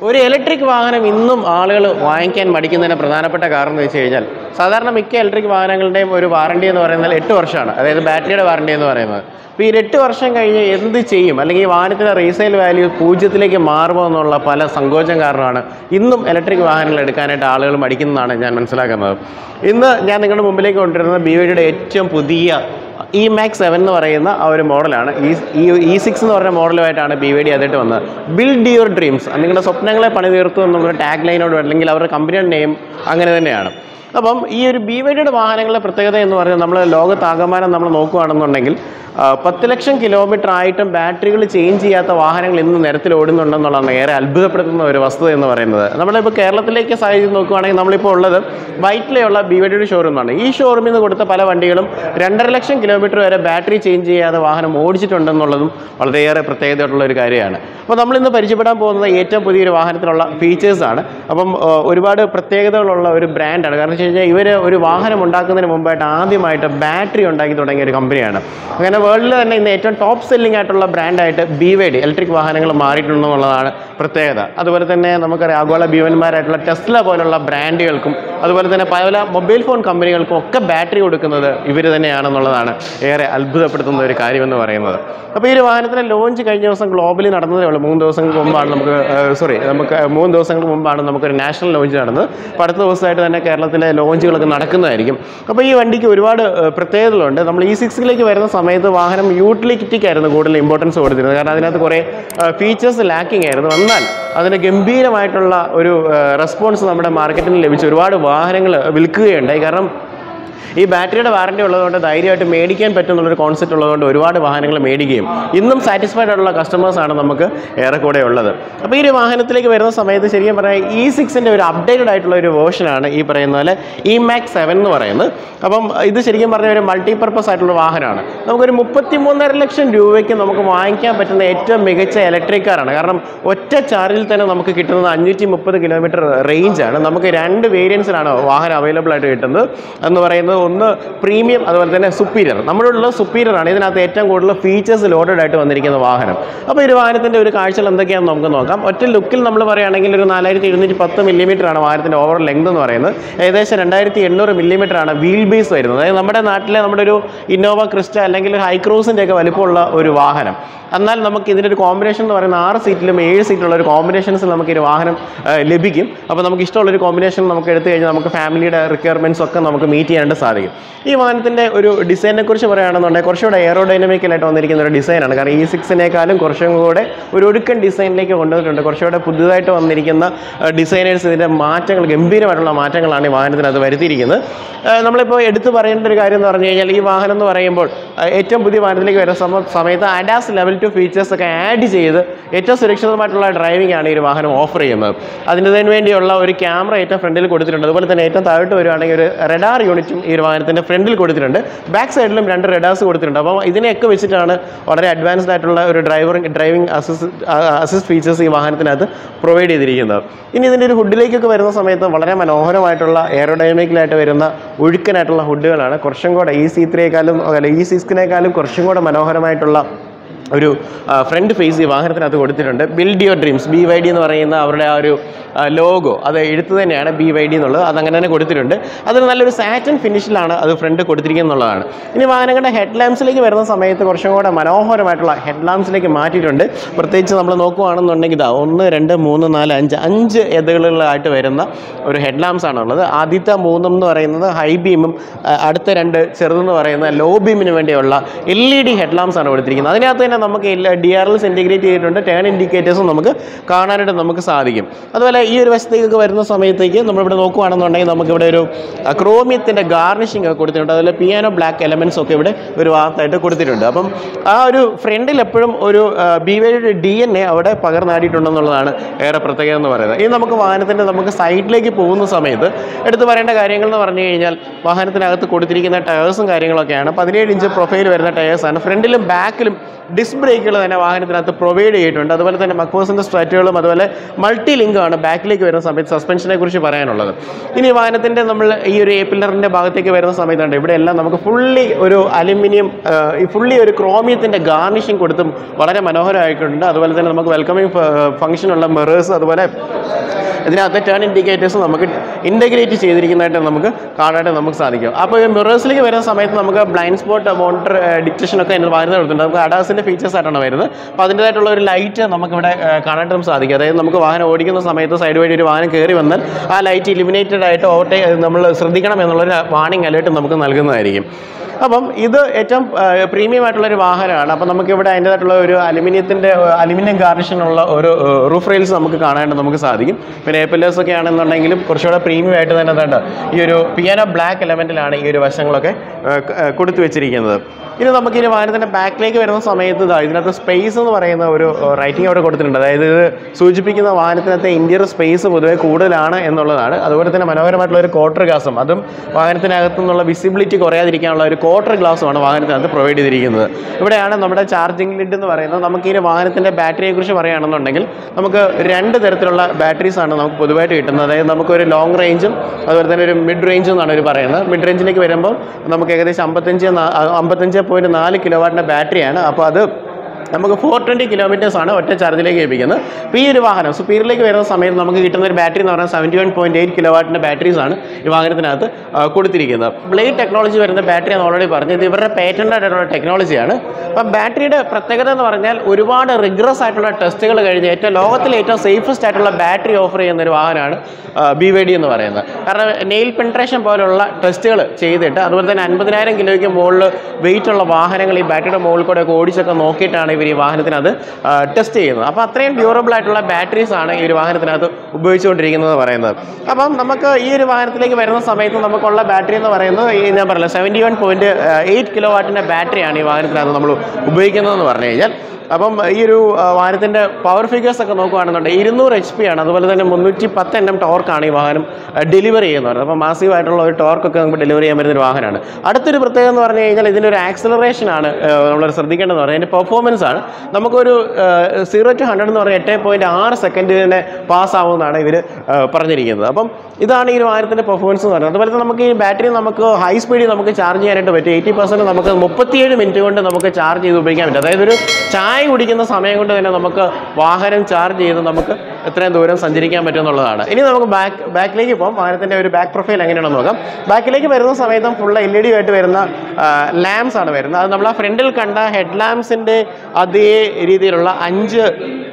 ഒരു ഇലക്ട്രിക് വാഹനം ഇന്നും ആളുകൾ വാങ്ങിക്കാൻ മടിക്കുന്നതിന് പ്രധാനപ്പെട്ട കാരണം എന്ന് വെച്ച് കഴിഞ്ഞാൽ സാധാരണ മിക്ക ഇലക്ട്രിക് വാഹനങ്ങളുടെയും ഒരു വാറണ്ടി എന്ന് പറയുന്നത് എട്ട് വർഷമാണ് അതായത് ബാറ്ററിയുടെ വാറണ്ടി എന്ന് പറയുന്നത് അപ്പോൾ ഈ എട്ട് വർഷം കഴിഞ്ഞ് എന്ത് ചെയ്യും അല്ലെങ്കിൽ ഈ വാഹനത്തിൻ്റെ റീസെയിൽ വാല്യൂ പൂജ്യത്തിലേക്ക് മാറുമോ എന്നുള്ള പല സങ്കോചം കാരണമാണ് ഇന്നും ഇലക്ട്രിക് വാഹനങ്ങൾ എടുക്കാനായിട്ട് ആളുകൾ മടിക്കുന്നതാണ് ഞാൻ മനസ്സിലാക്കുന്നത് ഇന്ന് ഞാൻ നിങ്ങളുടെ മുമ്പിലേക്ക് കൊണ്ടുവരുന്നത് ബി വൈഡിയുടെ ഏറ്റവും പുതിയ ഇ മാക്സ് സെവൻ എന്ന് പറയുന്ന ആ ഒരു മോഡലാണ് ഈ ഈ ഇ സിക്സ് എന്ന് പറയുന്ന മോഡലുമായിട്ടാണ് ബി വൈ ഡി ആദ്യമായിട്ട് വന്നത് ബിൽഡ് യുവർ ഡ്രീംസ് നിങ്ങളുടെ സ്വപ്നങ്ങളെ പണി തീർത്തു എന്നുള്ള ടാഗ് ലൈനോട് അല്ലെങ്കിൽ അവരുടെ കമ്പനിയുടെ നെയിം അങ്ങനെ തന്നെയാണ് അപ്പം ഈ ഒരു ബി വൈ ഡിയുടെ വാഹനങ്ങളുടെ പ്രത്യേകത എന്ന് പറയുന്നത് നമ്മൾ ലോകത്താകമാനം നമ്മൾ നോക്കുകയാണെന്നുണ്ടെങ്കിൽ ആ, പത്ത് ലക്ഷം കിലോമീറ്റർ ആയിട്ടും ബാറ്ററികൾ ചേഞ്ച് ചെയ്യാത്ത വാഹനങ്ങൾ ഇന്ന് നിരത്തിൽ ഓടുന്നുണ്ടെന്നുള്ളതാണ് ഏറെ അത്ഭുതപ്പെടുത്തുന്ന ഒരു വസ്തുത എന്ന് പറയുന്നത് നമ്മളിപ്പോൾ കേരളത്തിലേക്ക് സാഹചര്യം നോക്കുകയാണെങ്കിൽ നമ്മളിപ്പോൾ ഉള്ളത് വൈറ്റിലെയുള്ള ബി വൈ ഡിയുടെ ഷോറൂമാണ് ഈ ഷോറൂമിൽ നിന്ന് കൊടുത്ത പല വണ്ടികളും രണ്ടര ലക്ഷം കിലോമീറ്റർ വരെ ബാറ്ററി ചേഞ്ച് ചെയ്യാതെ വാഹനം ഓടിച്ചിട്ടുണ്ടെന്നുള്ളതും വളരെയേറെ പ്രത്യേകതയായിട്ടുള്ള ഒരു കാര്യമാണ് അപ്പോൾ നമ്മൾ ഇന്ന് പരിചയപ്പെടാൻ പോകുന്നത് ഏറ്റവും പുതിയൊരു വാഹനത്തിലുള്ള ഫീച്ചേഴ്സാണ് അപ്പം ആ, ഒരുപാട് പ്രത്യേകതകളുള്ള ഒരു ബ്രാൻഡാണ് കാരണം വെച്ച് കഴിഞ്ഞാൽ ഇവർ ഒരു വാഹനം ഉണ്ടാക്കുന്നതിന് മുമ്പായിട്ട് ആദ്യമായിട്ട് ബാറ്ററി ഉണ്ടാക്കി തുടങ്ങിയ ഒരു കമ്പനിയാണ് അങ്ങനെ വേൾഡിൽ തന്നെ ഇന്ന് ഏറ്റവും ടോപ്പ് സെല്ലിംഗ് ആയിട്ടുള്ള ബ്രാൻഡായിട്ട് ബി വൈ ഡി ഇലക്ട്രിക് വാഹനങ്ങൾ മാറിയിട്ടുണ്ടെന്നുള്ളതാണ് പ്രത്യേകത അതുപോലെ തന്നെ നമുക്കറിയാം ആഗോള ഭീമന്മാരായിട്ടുള്ള ടെസ്ല പോലുള്ള ബ്രാൻഡുകൾക്കും അതുപോലെ തന്നെ പല മൊബൈൽ ഫോൺ കമ്പനികൾക്കും ഒക്കെ ബാറ്ററി കൊടുക്കുന്നത് ഇവർ തന്നെയാണെന്നുള്ളതാണ് ഏറെ അത്ഭുതപ്പെടുത്തുന്ന ഒരു കാര്യമെന്ന് പറയുന്നത് അപ്പോൾ ഈ ഒരു വാഹനത്തിൻ്റെ ലോഞ്ച് കഴിഞ്ഞ ദിവസം ഗ്ലോബലി നടന്നതേ ഉള്ളൂ മൂന്ന് ദിവസങ്ങൾക്ക് മുമ്പാണ് നമുക്ക് സോറി നമുക്ക് മൂന്ന് ദിവസങ്ങൾക്ക് മുമ്പാണ് നമുക്കൊരു നാഷണൽ ലോഞ്ച് നടന്നത് അപ്പോൾ അടുത്ത ദിവസമായിട്ട് തന്നെ കേരളത്തിലെ ലോഞ്ചുകളൊക്കെ നടക്കുന്നതായിരിക്കും അപ്പോൾ ഈ വണ്ടിക്ക് ഒരുപാട് ഏഹ്, പ്രത്യേകതകളുണ്ട് നമ്മൾ ഈ സിക്സിലേക്ക് വരുന്ന സമയത്ത് വാഹനം യൂട്ടിലിറ്റിക്കായിരുന്നു കൂടുതൽ ഇമ്പോർട്ടൻസ് കൊടുത്തിരുന്നത് കാരണം അതിനകത്ത് കുറേ ഫീച്ചേഴ്സ് ലാക്കിംഗ് ആയിരുന്നു എന്നാൽ അതിന് ഗംഭീരമായിട്ടുള്ള ഒരു റെസ്പോൺസ് നമ്മുടെ മാർക്കറ്റിൽ ലഭിച്ചു ഒരുപാട് വാഹനങ്ങൾ വിൽക്കുകയുണ്ടായി കാരണം ഈ ബാറ്ററിയുടെ വാറണ്ടി ഉള്ളതുകൊണ്ട് ധൈര്യമായിട്ട് മേടിക്കാൻ പറ്റുന്നുള്ളൊരു കോൺസെപ്റ്റ് ഉള്ളതുകൊണ്ട് ഒരുപാട് വാഹനങ്ങൾ മേടിക്കുകയും ഇന്നും സാറ്റിസ്ഫൈഡ് ആയിട്ടുള്ള കസ്റ്റമേഴ്സാണ് നമുക്ക് ഏറെക്കൂടെ ഉള്ളത് അപ്പോൾ ഈ ഒരു വാഹനത്തിലേക്ക് വരുന്ന സമയത്ത് ശരിക്കും പറഞ്ഞാൽ ഇ സിക്സിൻ്റെ ഒരു അപ്ഡേറ്റഡ് ആയിട്ടുള്ള ഒരു വേർഷനാണ് ഈ പറയുന്ന പോലെ ഇ മാക്സ് സെവൻ എന്ന് പറയുന്നത് അപ്പം ഇത് ശരിക്കും പറഞ്ഞ ഒരു മൾട്ടിപർപ്പസ് ആയിട്ടുള്ള വാഹനമാണ് നമുക്കൊരു മുപ്പത്തി മൂന്നര ലക്ഷം രൂപയ്ക്ക് നമുക്ക് വാങ്ങിക്കാൻ പറ്റുന്ന ഏറ്റവും മികച്ച ഇലക്ട്രിക് കാറാണ് കാരണം ഒറ്റ ചാർജിൽ തന്നെ നമുക്ക് കിട്ടുന്നത് അഞ്ഞൂറ്റി മുപ്പത് കിലോമീറ്റർ റേഞ്ചാണ് നമുക്ക് രണ്ട് വേരിയൻസിലാണ് വാഹനം അവൈലബിൾ ആയിട്ട് കിട്ടുന്നത് എന്ന് പറയുന്നത് ഒന്ന് പ്രീമിയം അതുപോലെ തന്നെ സുപ്പീരിയർ നമ്മുടെ ഉള്ള സുപ്പീരിയർ ആണ് ഇതിനകത്ത് ഏറ്റവും കൂടുതൽ ഫീച്ചേഴ്സ് ലോഡഡ് ആയിട്ട് വന്നിരിക്കുന്ന വാഹനം അപ്പോൾ ഈ ഒരു വാഹനത്തിൻ്റെ ഒരു കാഴ്ചകൾ എന്തൊക്കെയാണെന്ന് നമുക്ക് നോക്കാം ഒറ്റ ലുക്കിൽ നമ്മൾ പറയുകയാണെങ്കിൽ ഒരു നാലായിരത്തി എഴുന്നൂറ്റി പത്ത് മില്ലിമീറ്റർ ആണ് വാഹനത്തിൻ്റെ ഓവർ ലെങ്ത് എന്ന് പറയുന്നത് ഏകദേശം രണ്ടായിരത്തി എണ്ണൂറ് മില്ലിമീറ്റർ ആണ് വീൽ ബേസ് വരുന്നത് അതായത് നമ്മുടെ നാട്ടിലെ നമ്മുടെ ഒരു ഇന്നോവ ക്രിസ്റ്റ അല്ലെങ്കിൽ ഹൈക്രോസിൻ്റെ ഒക്കെ വലിപ്പമുള്ള ഒരു വാഹനം എന്നാൽ നമുക്ക് ഇതിൻ്റെ ഒരു കോമ്പിനേഷൻ എന്ന് പറയുന്ന ആറ് സീറ്റിലും ഏഴ് സീറ്റിലുള്ള ഒരു കോമ്പിനേഷൻസിൽ നമുക്ക് ഈ ഒരു വാഹനം ആ, ലഭിക്കും അപ്പോൾ നമുക്ക് ഇഷ്ടമുള്ളൊരു കോമ്പിനേഷൻ നമുക്ക് എടുത്തു കഴിഞ്ഞാൽ നമുക്ക് ഫാമിലിയുടെ റിക്വയർമെൻറ്റ്സ് ഒക്കെ നമുക്ക് മീറ്റ് ചെയ്യാനായിട്ട് സാധിക്കും ഈ വാഹനത്തിൻ്റെ ഒരു ഡിസൈനെ കുറിച്ച് പറയുകയാണെന്നുണ്ടെങ്കിൽ കുറച്ചുകൂടെ എയറോഡൈനമിക്കലായിട്ട് വന്നിരിക്കുന്ന ഒരു ഡിസൈനാണ് കാരണം ഈ സിക്സിനേക്കാളും കുറച്ചും കൂടെ ഒരു ഒടുക്കൻ ഡിസൈനിലേക്ക് കൊണ്ടുവന്നിട്ടുണ്ട് കുറച്ചുകൂടെ പുതുതായിട്ട് വന്നിരിക്കുന്ന ഡിസൈനേഴ്സ് ഇതിൻ്റെ മാറ്റങ്ങൾ ഗംഭീരമായിട്ടുള്ള മാറ്റങ്ങളാണ് ഈ വാഹനത്തിനകത്ത് വരുത്തിയിരിക്കുന്നത് ആ, നമ്മളിപ്പോൾ എടുത്തു പറയേണ്ട ഒരു കാര്യം എന്ന് പറഞ്ഞു കഴിഞ്ഞാൽ ഈ വാഹനം എന്ന് പറയുമ്പോൾ ആ, ഏറ്റവും പുതിയ വാഹനത്തിലേക്ക് വരുന്ന സമ- സമയത്ത് അഡാസ് ലെവൽ ടു ഫീച്ചേഴ്സ് ഒക്കെ ആഡ് ചെയ്ത് ഏറ്റവും സുരക്ഷിതമായിട്ടുള്ള ഡ്രൈവിംഗ് ആണ് ഈ ഒരു വാഹനം ഓഫർ ചെയ്യുന്നത് അതിന് വേണ്ടിയുള്ള ഒരു ക്യാമറ ഏറ്റവും ഫ്രണ്ടിൽ കൊടുത്തിട്ടുണ്ട് അതുപോലെ തന്നെ ഏറ്റവും താഴോട്ട് വരുവാണെങ്കിൽ ഒരു റെഡാർ യൂണിറ്റും ഈ ഒരു വാഹനത്തിൻ്റെ ഫ്രണ്ടിൽ കൊടുത്തിട്ടുണ്ട് ബാക്ക് സൈഡിലും രണ്ട് റെഡാർസ് കൊടുത്തിട്ടുണ്ട് അപ്പോൾ ഇതിനെയൊക്കെ വെച്ചിട്ടാണ് വളരെ അഡ്വാൻസ്ഡ് ആയിട്ടുള്ള ഒരു driver driving assist assist features ഈ വാഹനത്തിനകത്ത് പ്രൊവൈഡ് ചെയ്തിരിക്കുന്നത് ഇനി ഇതിൻ്റെ ഒരു ഹുഡിലേക്കൊക്കെ വരുന്ന സമയത്ത് വളരെ മനോഹരമായിട്ടുള്ള എയറോഡൈനമിക്കലായിട്ട് വരുന്ന ഒഴുക്കനായിട്ടുള്ള ഹുഡുകളാണ് കുറച്ചും കൂടെ ഈ സി ത്രീയേക്കാളും അല്ല ഈ സിക്സിനേക്കാളും കുറച്ചും കൂടെ മനോഹരമായിട്ടുള്ള ഒരു ഫ്രണ്ട് ഫേസ് ഈ വാഹനത്തിനകത്ത് കൊടുത്തിട്ടുണ്ട് build your dreams B Y D എന്ന് പറയുന്ന അവരുടെ ആ ഒരു ലോഗോ അത് എഴുത്ത് തന്നെയാണ് ബി വൈ ഡി എന്നുള്ളത് അതങ്ങനെ തന്നെ കൊടുത്തിട്ടുണ്ട് അതിന് നല്ലൊരു സാറ്റൻ ഫിനിഷിലാണ് അത് ഫ്രണ്ട് കൊടുത്തിരിക്കുന്നത് എന്നുള്ളതാണ് ഇനി വാഹനങ്ങളുടെ ഹെഡ് ലാംപ്സിലേക്ക് വരുന്ന സമയത്ത് കുറച്ചും കൂടെ മനോഹരമായിട്ടുള്ള ഹെഡ് ലാംപ്സിലേക്ക് മാറ്റിയിട്ടുണ്ട് പ്രത്യേകിച്ച് നമ്മൾ നോക്കുകയാണെന്നുണ്ടെങ്കിൽ ഇതാ ഒന്ന് രണ്ട് മൂന്ന് നാല് അഞ്ച് അഞ്ച് എതകളിലായിട്ട് വരുന്ന ഒരു ഹെഡ് ലാംപ്സ് ആണുള്ളത് ആദ്യത്തെ മൂന്നും എന്ന് പറയുന്നത് ഹൈ ബീമും അടുത്ത രണ്ട് ചെറുതെന്ന് പറയുന്ന ലോ ബീമിന് വേണ്ടിയുള്ള L E D head lamps ആണ് കൊടുത്തിരിക്കുന്നത് അതിനകത്ത് തന്നെ നമുക്ക് ഡി ആർ എൽസ് ഇൻറ്റിഗ്രേറ്റ് ചെയ്തിട്ടുണ്ട് ടേൺ ഇൻഡിക്കേറ്റേഴ്സും നമുക്ക് കാണാനായിട്ട് നമുക്ക് സാധിക്കും അതുപോലെ ഈ ഒരു വശത്തേക്കൊക്കെ വരുന്ന സമയത്തേക്ക് നമ്മളിവിടെ നോക്കുകയാണെന്നുണ്ടെങ്കിൽ നമുക്കിവിടെ ഒരു ക്രോമിയത്തിൻ്റെ ഗാർണിഷിംഗ് ഒക്കെ കൊടുത്തിട്ടുണ്ട് അതുപോലെ പിയാനോ ബ്ലാക്ക് എലമെൻറ്റ്സ് ഒക്കെ ഇവിടെ ഒരു ഭാഗത്തായിട്ട് കൊടുത്തിട്ടുണ്ട് അപ്പം ആ ഒരു ഫ്രണ്ടിൽ എപ്പോഴും ഒരു ബി വൈയുടെ ഡി എൻ എ അവിടെ പകർന്നാടിയിട്ടുണ്ടെന്നുള്ളതാണ് ഏറെ പ്രത്യേകത എന്ന് പറയുന്നത് ഇനി നമുക്ക് വാഹനത്തിൻ്റെ നമുക്ക് സൈഡിലേക്ക് പോകുന്ന സമയത്ത് എടുത്തു പറയേണ്ട കാര്യങ്ങൾ എന്ന് പറഞ്ഞു കഴിഞ്ഞാൽ വാഹനത്തിനകത്ത് കൊടുത്തിരിക്കുന്ന ടയേഴ്സും കാര്യങ്ങളൊക്കെയാണ് പതിനേഴ് ഇഞ്ച് പ്രൊഫൈൽ വരുന്ന ടയേഴ്സാണ് ഫ്രണ്ടിലും ബാക്കിലും ഡിസ്ക് ഡിസ്ക് ബ്രേക്കുകൾ തന്നെ വാഹനത്തിനകത്ത് പ്രൊവൈഡ് ചെയ്തിട്ടുണ്ട് അതുപോലെ തന്നെ മക്ബോസിൻ്റെ സ്ട്രാറ്റുകളും അതുപോലെ മൾട്ടി ലിങ്കാണ് ബാക്കിലേക്ക് വരുന്ന സമയത്ത് സസ്പെൻഷനെ കുറിച്ച് പറയാനുള്ളത് ഇനി വാഹനത്തിൻ്റെ നമ്മൾ ഈ ഒരു എ പില്ലറിൻ്റെ ഭാഗത്തേക്ക് വരുന്ന സമയത്തുണ്ട് ഇവിടെ എല്ലാം നമുക്ക് ഫുള്ളി ഒരു അലുമിനിയം ഈ ഫുള്ളി ഒരു ക്രോമിയത്തിൻ്റെ ഗാർണിഷിങ് കൊടുത്തും വളരെ മനോഹരമായിട്ടുണ്ട് അതുപോലെ തന്നെ നമുക്ക് വെൽക്കമിങ് ഫംഗ്ഷനുള്ള മിറേഴ്സ് അതുപോലെ ഇതിനകത്ത് ടേൺ ഇൻഡിക്കേറ്റേഴ്സ് നമുക്ക് ഇൻ്റഗ്രേറ്റ് ചെയ്തിരിക്കുന്നതായിട്ട് നമുക്ക് കാണാനായിട്ട് നമുക്ക് സാധിക്കും അപ്പോൾ ഈ മിറേഴ്സിലേക്ക് വരുന്ന സമയത്ത് നമുക്ക് ബ്ലൈൻഡ് സ്പോട്ട് മോണിറ്റർ ഡിറ്റക്ഷൻ ഒക്കെ അതിന് വരുന്ന കൊടുത്തിട്ടുണ്ട് നമുക്ക് അഡാസിൻ്റെ ഫീച്ചേഴ്സ് ആയിട്ടാണ് വരുന്നത് അപ്പോൾ അതിൻ്റെതായിട്ടുള്ള ഒരു ലൈറ്റ് നമുക്കിവിടെ ഏഹ്, കാണാനായിട്ട് നമുക്ക് സാധിക്കും അതായത് നമുക്ക് വാഹനം ഓടിക്കുന്ന സമയത്ത് സൈഡ് വഴി ഒരു വാഹനം കയറി വന്നാൽ ആ ലൈറ്റ് ഇലിമിനേറ്റഡ് ആയിട്ട് ഓവർടേ നമ്മൾ ശ്രദ്ധിക്കണം എന്നുള്ളൊരു വാണിംഗ് അലേർട്ട് നമുക്ക് നൽകുന്നതായിരിക്കും അപ്പം ഇത് ഏറ്റവും പ്രീമിയം ആയിട്ടുള്ള ഒരു വാഹനമാണ് അപ്പം നമുക്കിവിടെ അതിൻ്റെതായിട്ടുള്ള ഒരു അലുമിനിയത്തിൻ്റെ അലുമിനിയം ഗാർണിഷിനുള്ള ഒരു റൂഫ് റെയിൽസ് നമുക്ക് കാണാനായിട്ട് നമുക്ക് സാധിക്കും പിന്നെ ഏപ്പിലേഴ്സ് ഒക്കെ ആണെന്നുണ്ടെങ്കിലും കുറച്ചുകൂടെ പ്രീമിയം ആയിട്ട് തന്നെ എന്താണ്ട് ഈ ഒരു പിയാനോ ബ്ലാക്ക് എലമെൻറ്റിലാണ് ഈ ഒരു വശങ്ങളൊക്കെ ഏഹ്, ക- ഏഹ്, കൊടുത്തു വെച്ചിരിക്കുന്നത് ഇനി നമുക്ക് ഇനി വാഹനത്തിൻ്റെ ബാക്കിലേക്ക് വരുന്ന സമയത്ത് ഇതാ ഇതിനകത്ത് സ്പേസ് എന്ന് പറയുന്ന ഒരു റൈറ്റിംഗ് അവിടെ കൊടുത്തിട്ടുണ്ട് അതായത് ഇത് സൂചിപ്പിക്കുന്ന വാഹനത്തിനകത്തെ ഇന്ത്യയുടെ സ്പേസ് പൊതുവെ കൂടുതലാണ് എന്നുള്ളതാണ് അതുപോലെ തന്നെ മനോഹരമായിട്ടുള്ള ഒരു ക്വാർട്ടർ ഗ്ലാസും അതും വാഹനത്തിനകത്തു നിന്നുള്ള വിസിബിലിറ്റി കുറയാതിരിക്കാനുള്ള ഒരു ക്വാർട്ടർ ഗ്ലാസ്സുമാണ് വാഹനത്തിനകത്ത് പ്രൊവൈഡ് ചെയ്തിരിക്കുന്നത് ഇവിടെയാണ് നമ്മുടെ ചാർജിംഗ് ലിഡ് എന്ന് പറയുന്നത് നമുക്ക് ഈ വാഹനത്തിൻ്റെ ബാറ്ററിയെ കുറിച്ച് പറയുകയാണെന്നുണ്ടെങ്കിൽ നമുക്ക് രണ്ട് തരത്തിലുള്ള ബാറ്ററീസ് ആണ് നമുക്ക് പൊതുവായിട്ട് കിട്ടുന്നത് അതായത് നമുക്കൊരു ലോങ് റേഞ്ചും അതുപോലെ തന്നെ ഒരു മിഡ് റേഞ്ചും എന്നാണ് അവർ പറയുന്നത് മിഡ് റേഞ്ചിലേക്ക് വരുമ്പോൾ നമുക്ക് ഏകദേശം അമ്പത്തഞ്ച് നാ- അമ്പത്തഞ്ച് പോയിൻറ്റ് നാല് കിലോ വാട്ടിൻ്റെ ബാറ്ററിയാണ് അപ്പോൾ അത് നമുക്ക് ഫോർ ട്വൻറ്റി കിലോമീറ്റേഴ്സ് ആണ് ഒറ്റ ചാർജിലേക്ക് ലഭിക്കുന്നത് അപ്പോൾ ഈ ഒരു വാഹനം സുപ്പീരിയറിലേക്ക് വരുന്ന സമയത്ത് നമുക്ക് കിട്ടുന്ന ഒരു ബാറ്ററി എന്ന് പറഞ്ഞാൽ seventy one point eight kilo വാട്ടിൻ്റെ ബാറ്ററീസ് ആണ് ഈ വാഹനത്തിനകത്ത് ആ, കൊടുത്തിരിക്കുന്നത് ബ്ലേഡ് ടെക്നോളജി വരുന്ന ബാറ്ററി എന്ന് ഓൾറെഡി പറഞ്ഞു ഇത് ഇവരുടെ പേറ്റൻ്റ് ആയിട്ടുള്ള ടെക്നോളജിയാണ് അപ്പം ബാറ്ററിയുടെ പ്രത്യേകത എന്ന് പറഞ്ഞാൽ ഒരുപാട് റിഗ്രസ് ആയിട്ടുള്ള ടെസ്റ്റുകൾ കഴിഞ്ഞ് ഏറ്റവും ലോകത്തിലെ ഏറ്റവും സേഫസ്റ്റ് ആയിട്ടുള്ള ബാറ്ററി ഓഫർ ചെയ്യുന്ന ഒരു വാഹനമാണ് ബി വൈ ഡി എന്ന് പറയുന്നത് കാരണം നെയിൽ പെൻട്രേഷൻ പോലുള്ള ടെസ്റ്റുകൾ ചെയ്തിട്ട് അതുപോലെ തന്നെ അൻപതിനായിരം കിലോയ്ക്ക് മുകളിൽ വെയിറ്റ് ഉള്ള വാഹനങ്ങൾ ഈ ബാറ്ററിയുടെ മുകളിൽ കൂടെ ഒക്കെ ഓടിച്ചൊക്കെ നോക്കിയിട്ടാണ് ഇവർ ഈ വാഹനത്തിനകത്ത് ടെസ്റ്റ് ചെയ്യുന്നത് അപ്പോൾ അത്രയും ഡ്യൂറബിൾ ആയിട്ടുള്ള ബാറ്ററീസ് ആണ് ഈ ഒരു വാഹനത്തിനകത്ത് ഉപയോഗിച്ചുകൊണ്ടിരിക്കുന്നത് പറയുന്നത് അപ്പം നമുക്ക് ഈ ഒരു വാഹനത്തിലേക്ക് വരുന്ന സമയത്ത് നമുക്കുള്ള ബാറ്ററി എന്ന് പറയുന്നത് ഈ ഞാൻ പറഞ്ഞില്ല seventy one point eight kilo വാട്ടിൻ്റെ ബാറ്ററിയാണ് ഈ വാഹനത്തിനകത്ത് നമ്മൾ ഉപയോഗിക്കുന്നതെന്ന് പറഞ്ഞു കഴിഞ്ഞാൽ അപ്പം ഈ ഒരു ആ, വാഹനത്തിൻ്റെ പവർ ഫിഗേഴ്സ് ഒക്കെ നോക്കുകയാണെന്നുണ്ടെങ്കിൽ ഇരുന്നൂറ് എച്ച് പി ആണ് അതുപോലെ തന്നെ മുന്നൂറ്റി പത്ത് എൻ എം ടോർക്കാണ് ഈ വാഹനം ഡെലിവറി ചെയ്യുന്നത് അപ്പോൾ മാസീവ് ആയിട്ടുള്ള ഒരു ടോർക്കൊക്കെ നമുക്ക് ഡെലിവറി ചെയ്യാൻ പറ്റുന്ന ഒരു വാഹനമാണ് അടുത്തൊരു പ്രത്യേകത എന്ന് പറഞ്ഞു കഴിഞ്ഞാൽ ഇതിൻ്റെ ഒരു ആക്സലറേഷൻ ആണ് നമ്മൾ ശ്രദ്ധിക്കേണ്ടതെന്ന് പറഞ്ഞാൽ അതിൻ്റെ പെർഫോമൻസ് ആണ് നമുക്കൊരു സീറോ ടു ഹൺഡ്രഡ് എന്ന് പറഞ്ഞാൽ എട്ട് പോയിൻറ്റ് ആറ് സെക്കൻഡിനെ പാസ് ആവുമെന്നാണ് ഇവർ പറഞ്ഞിരിക്കുന്നത് അപ്പം ഇതാണ് ഈ ഒരു വാഹനത്തിൻ്റെ പെർഫോമൻസ് എന്ന് പറയുന്നത് അതുപോലെ തന്നെ നമുക്ക് ഈ ബാറ്ററി നമുക്ക് ഹൈ സ്പീഡിൽ നമുക്ക് ചാർജ് ചെയ്യാനായിട്ട് പറ്റും എയ്റ്റി പെർസെൻറ്റ് നമുക്ക് മുപ്പത്തിയേഴ് മിനിറ്റ് കൊണ്ട് നമുക്ക് ചാർജ് ചെയ്ത് ഉപയോഗിക്കാൻ പറ്റും അതായത് ഒരു ചായ കുടിക്കുന്ന സമയം കൊണ്ട് തന്നെ നമുക്ക് വാഹനം ചാർജ് ചെയ്ത് നമുക്ക് എത്രയും ദൂരം സഞ്ചരിക്കാൻ പറ്റും എന്നുള്ളതാണ് ഇനി നമുക്ക് ബാക്ക് ബാക്കിലേക്ക് പോകാം വാഹനത്തിൻ്റെ ഒരു ബാക്ക് പ്രൊഫൈൽ എങ്ങനെയാണെന്ന് നോക്കാം ബാക്കിലേക്ക് വരുന്ന സമയത്തും ഫുൾ എൽ ഇ ഡി ആയിട്ട് വരുന്ന ലാംപ്സ് ആണ് വരുന്നത് അത് നമ്മൾ ആ ഫ്രണ്ടിൽ കണ്ട ഹെഡ് ലാംപ്സിൻ്റെ അതേ രീതിയിലുള്ള അഞ്ച്